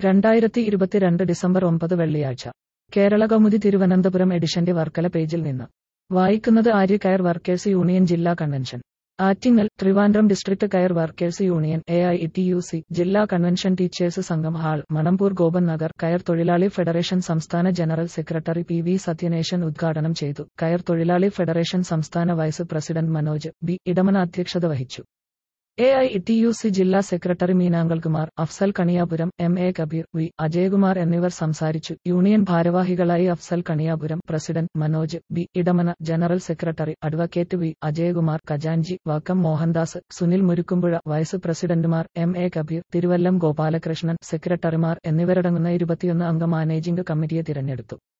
രണ്ടായിരത്തി ഇരുപത്തിരണ്ട് ഡിസംബർ ഒമ്പത് വെള്ളിയാഴ്ച കേരള കൗമുദി തിരുവനന്തപുരം എഡിഷന്റെ വർക്കല പേജിൽ നിന്ന് വായിക്കുന്നത് ആര്യ കയർ വർക്കേഴ്സ് യൂണിയൻ ജില്ലാ convention Attingal Trivandrum district coir workers union A I T U C ജില്ലാ കൺവെൻഷൻ ടീച്ചേഴ്സ് സംഘം ഹാൾ മണമ്പൂർ ഗോപൻ നഗർ കയർ തൊഴിലാളി ഫെഡറേഷൻ സംസ്ഥാന general secretary P V Sathyanesan ഉദ്ഘാടനം ചെയ്തു കയർ തൊഴിലാളി ഫെഡറേഷൻ സംസ്ഥാന vice president Manoj B Edamana അധ്യക്ഷത വഹിച്ചു A I T U C ജില്ലാ secretary Meenankalkumar Afsal Kaniyapuram M A Kabeer V Ajayakumar എന്നിവർ സംസാരിച്ചു യൂണിയൻ ഭാരവാഹികളായി Afsal Kaniyapuram president Manoj B Edamana general secretary advocate V Ajayakumar ഖജാൻജി വക്കം മോഹൻദാസ് സുനിൽ മുരുക്കുമ്പുഴ വൈസ് പ്രസിഡന്റുമാർ എം എ കബീർ തിരുവല്ലം ഗോപാലകൃഷ്ണൻ സെക്രട്ടറിമാർ എന്നിവരടങ്ങുന്ന ഇരുപത്തിയൊന്ന് അംഗ മാനേജിംഗ് കമ്മിറ്റിയെ തിരഞ്ഞെടുത്തു